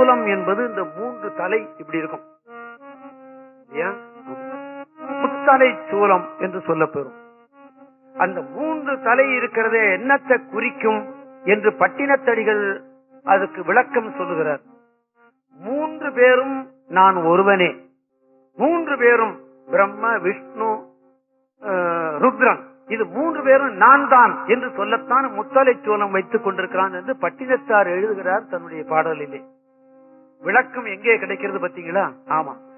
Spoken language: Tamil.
சூலம் என்பது இந்த மூன்று தலை இப்படி இருக்கும் இல்லையா? முத்தலை சூலம் என்று சொல்லப்பெறும் அந்த மூன்று தலை இருக்கிறதே என்னத்தை குறிக்கும் என்று பட்டினத்தடிகள் அதுக்கு விளக்கம் சொல்லுகிறார் மூன்று பேரும் நான் ஒருவனே மூன்று பேரும் பிரம்ம விஷ்ணு அஹ், ருத்ரன் இது மூன்று பேரும் நான் தான் என்று சொல்லத்தான் முத்தலை சோளம் வைத்துக் கொண்டிருக்கிறான் என்று பட்டினத்தார் எழுதுகிறார் தன்னுடைய பாடலிலே விளக்கம் எங்கே கிடைக்கிறது பாத்தீங்களா ஆமா